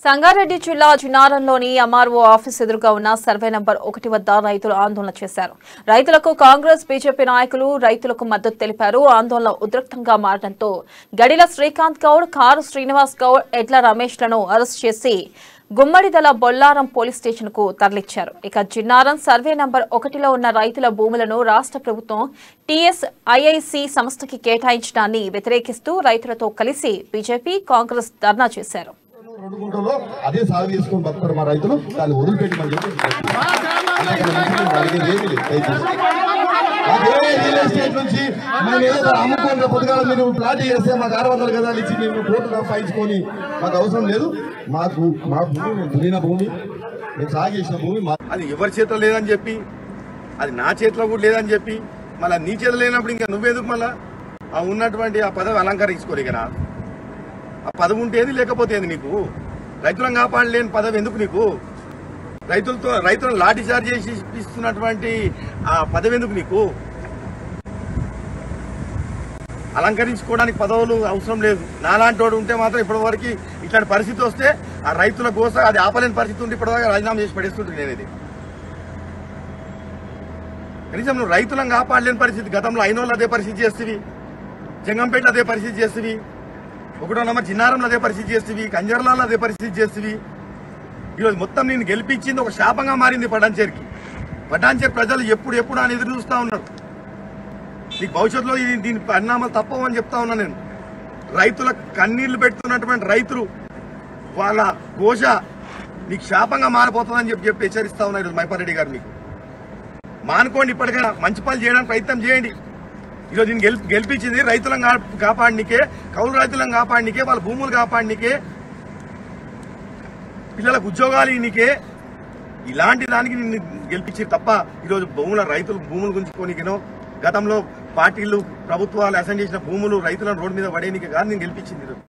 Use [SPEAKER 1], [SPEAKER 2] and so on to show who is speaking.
[SPEAKER 1] సంగారెడ్డి జిల్లా జినారంలోని MRO office ఎదురుగా ఉన్న సర్వే నంబర్ ఒకటి వద్ద రైతులు ఆందోళన చేశారు రైతులకు కాంగ్రెస్ బీజేపీ నాయకులు రైతులకు మద్దతు తెలిపారు ఆందోళన ఉద్రిక్తంగా మారడంతో గడిల శ్రీకాంత్ గౌడ్ కారు శ్రీనివాస్ గౌడ్ ఎడ్ల రమేష్లను అరెస్ట్ చేసి గుమ్మడిదల బొల్లారం పోలీస్ స్టేషన్ కు తరలించారు ఇక జిన్నారం సర్వే నంబర్ ఒకటిలో ఉన్న రైతుల భూములను రాష్ట్ర ప్రభుత్వం టీఎస్ ఐఐసి సంస్థకి కేటాయించడాన్ని వ్యతిరేకిస్తూ రైతులతో కలిసి బీజేపీ కాంగ్రెస్ ధర్నా చేశారు
[SPEAKER 2] రెండు గుంటలో అదే సాగు చేసుకొని బతుకుతారు మా రైతులు దాన్ని వదిలిపెట్టి మనం చెప్పి అంతకన్నా మించి మేము అడిగేది ఏమీ లేదు దయచేసి అదే రియల్ ఎస్టేట్ నుంచి మేము ఏదో అమ్ముకొని పొద్దుగాల మీరు ప్లాట్ చేస్తే మాకు ఆరు వందల గదాలు ఇచ్చి మేము కోర్టు సంపాదించుకొని మాకు అవసరం లేదు మాకు మా భూమి మేము దున్నిన భూమి మేము సాగు చేసిన భూమి మా
[SPEAKER 3] అది ఎవరి చేతిలో లేదని చెప్పి అది నా చేతిలో కూడా లేదని చెప్పి మళ్ళీ నీ చేతిలో లేనప్పుడు ఇంకా నువ్వెందుకు మళ్ళా ఆ ఉన్నటువంటి ఆ పదవి అలంకరించుకోలేకనా ఆ పదవి ఉంటేది లేకపోతే ఏంది నీకు రైతులను కాపాడలేని పదవి ఎందుకు నీకు రైతులతో రైతులను లాఠీ చార్జ్ చేసి ఇస్తున్నటువంటి ఆ పదవి ఎందుకు నీకు అలంకరించుకోవడానికి పదవులు అవసరం లేదు నాలాంటి వాడు ఉంటే మాత్రం ఇప్పటివరకు ఇట్లాంటి పరిస్థితి వస్తే ఆ రైతుల కోసం అది ఆపలేని పరిస్థితి ఉంటే ఇప్పటిదాకా రాజీనామా చేసి పడేస్తుంటే నేను ఇది కనీసం నువ్వు రైతులను కాపాడలేని పరిస్థితి గతంలో అయినోళ్ళు అదే పరిస్థితి చేస్తుంది జంగంపేటలో అదే పరిస్థితి చేస్తుంది ఒకటో నెంబర్ చిన్నారంలో అదే పరిస్థితి చేస్తుంది కంజర్లాలో అదే పరిస్థితి చేస్తుంది ఈరోజు మొత్తం నేను గెలిపించింది ఒక శాపంగా మారింది పటాన్చేరికి పటాన్చేరు ప్రజలు ఎప్పుడు ఎప్పుడు అని ఎదురు చూస్తా ఉన్నారు నీకు భవిష్యత్తులో ఇది దీని పరిణామాలు తప్పవు అని చెప్తా ఉన్నా నేను రైతుల కన్నీళ్లు పెడుతున్నటువంటి రైతులు వాళ్ళ ఘోష నీకు శాపంగా మారిపోతుందని చెప్పి చెప్పి హెచ్చరిస్తా ఉన్నారు ఈరోజు మైపారెడ్డి గారు మీకు మానుకోండి ఇప్పటికైనా మంచి పనులు చేయడానికి ప్రయత్నం చేయండి ఈరోజు నేను గెలి గెలిపించింది రైతులను కా- కాపాడనికే కౌలు రైతులను కాపాడనికే వాళ్ళ భూములు కాపాడనికే పిల్లలకు ఉద్యోగాలు ఇనికే ఇలాంటి దానికి నిన్ను గెలిపించి తప్ప ఈరోజు భూముల రైతులు భూములు గుంజుకోనికేనో గతంలో పార్టీలు ప్రభుత్వాలు అసైన్ చేసిన భూములు రైతులను రోడ్డు మీద పడేనికి కాదు నేను గెలిపించింది ఈరోజు